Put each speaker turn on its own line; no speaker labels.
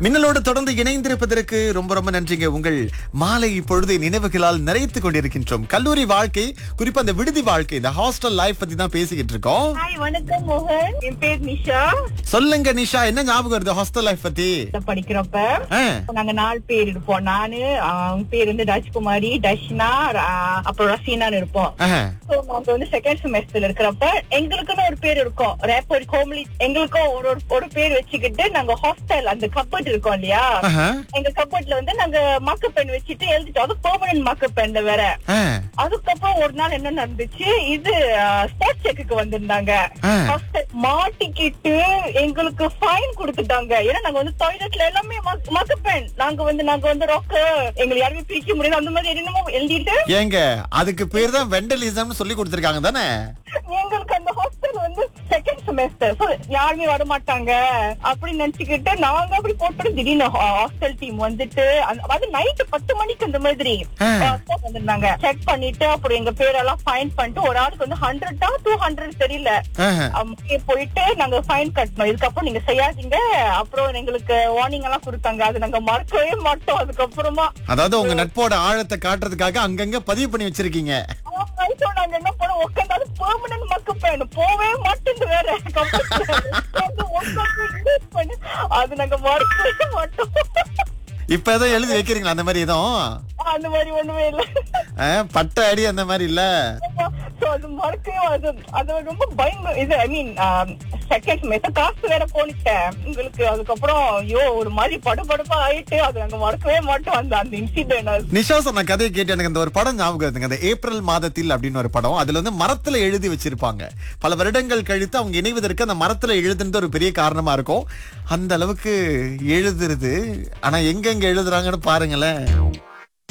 மின்னலோடு தொடர்ந்து இணைந்திருப்பதற்கு ரொம்ப ரொம்ப நன்றிங்க உங்கள் மாலை பொழுதை நினைவுகளால் நிறைத்துக் கொண்டிருக்கின்றோம் கல்லூரி வாழ்க்கை குறிப்பா அந்த விடுதி வாழ்க்கை இந்த ஹாஸ்டல் லைஃப் பத்தி தான் பேசிக்கிட்டு இருக்கோம்
ஹாய் வணக்கம் மோகன் என் பேர் நிஷா
சொல்லுங்க நிஷா என்ன ஞாபகம் வருது ஹாஸ்டல் லைஃப் பத்தி
நான் படிக்கிறப்ப
ஆ,
நாங்க நாலு பேர் இருப்போம் நானு அவங்க பேர் வந்து ராஜ்குமாரி தர்ஷனா ரா- அப்புறம் ரசீனான்னு இருப்போம்
ஆஹா,
So, நாங்க வந்து செகண்ட் செமஸ்டர்ல இருக்கிறப்ப எங்களுக்குன்னு ஒரு பேர் இருக்கும் ரேப்பர் கோம்லி எங்களுக்கும் ஒரு ஒரு- ஒரு பேர் வச்சுக்கிட்டு நாங்க ஹாஸ்டல் அந்த கப்பட் இருக்கோம் இல்லையா
ஆஹா,
எங்க கப்பட்ல வந்து நாங்க மார்க் பென் வச்சுட்டு எழுதிட்டோம் அது பெர்மனன்ட் மார்க் பென்ல வேற
ஆ,
அதுக்கப்புறம் ஒரு நாள் என்ன நடந்துச்சு இது ஸ்போர்ட்ஸ் செக்குக்கு வந்திருந்தாங்க
ஆ.
Hostel மாட்டிக்கிட்டு எங்களுக்கு ஃபைன் கொடுத்துட்டாங்க ஏன்னா நாங்க வந்து டாய்லெட்ல எல்லாமே மக்கப்பேன் நாங்க வந்து நாங்க வந்து ரொக்க எங்களை யாருமே பிரிக்க முடியாது அந்த மாதிரி என்னமோ எழுதிட்டு
ஏங்க அதுக்கு பேர் தான் வெண்டலிசம்னு சொல்லி கொடுத்திருக்காங்க தானே
எங்களுக்கு அந்த ஹாஸ்டல் வந்து செகண்ட் செமஸ்டர் சோ யாருமே வர மாட்டாங்க அப்படின்னு நினைச்சுக்கிட்டு நாங்க அப்படி போட்டு திடீர்னு ஹாஸ்டல் டீம் வந்துட்டு அந்த- அது நைட்டு பத்து மணிக்கு அந்த மாதிரி
ஆ.
hostel வந்திருந்தாங்க செக் பண்ணிட்டு அப்புறம் எங்க பேரெல்லாம் ஃபைன் பண்ணிட்டு ஒரு ஆளுக்கு வந்து ஹண்ட்ரடா டூ ஹண்ட்ரட் தெரியல
ஆஹா,
அங்கே போயிட்டு நாங்க ஃபைன் கட்டணும் இதுக்கப்புறம் நீங்க செய்யாதீங்க அப்புறம் எங்களுக்கு வார்னிங் எல்லாம் கொடுத்தாங்க அது நாங்க மறக்கவே மாட்டோம் அதுக்கப்புறமா
அதாவது உங்க நட்போட ஆழத்தை காட்டுறதுக்காக அங்கங்க பதிவு பண்ணி வச்சிருக்கீங்க
ஆமா, so நாங்க என்ன பண்ணோம் உட்காந்து பெர்மனன்ட் மக்கு பேன் போவே மாட்டேங்குது வேற கம்பெனில. உட்கார்ந்து உட்கார்ந்து use பண்ணி, அது நாங்க மறக்கவே மாட்டோம்
இப்ப ஏதோ எழுதி வைக்கிறீங்களா அந்த மாதிரி எதுவும்
அந்த மாதிரி ஒண்ணுமே இல்ல
ஆ, பட்ட அடி அந்த மாதிரி இல்ல
So, அது மறக்கவே அது அது ரொம்ப பயங்க இது ஐ மீன் செகண்ட் மெத்த காசு வேற போனிட்டேன் உங்களுக்கு அதுக்கப்புறம் ஐயோ ஒரு மாதிரி படுபடுப்பா ஆயிட்டு அது நாங்க மறக்கவே மாட்டோம் அந்த அந்த இன்சிடென்ட்
நிஷா சொன்ன கதையை கேட்டு எனக்கு அந்த ஒரு படம் ஞாபகம் இருக்குங்க அந்த ஏப்ரல் மாதத்தில் அப்படின்னு ஒரு படம் அதுல வந்து மரத்துல எழுதி வச்சிருப்பாங்க பல வருடங்கள் கழித்து அவங்க இணைவதற்கு அந்த மரத்துல எழுதுனது ஒரு பெரிய காரணமா இருக்கும் அந்த அளவுக்கு எழுதுறது ஆனா எங்கெங்க எழுதுறாங்கன்னு பாருங்களேன்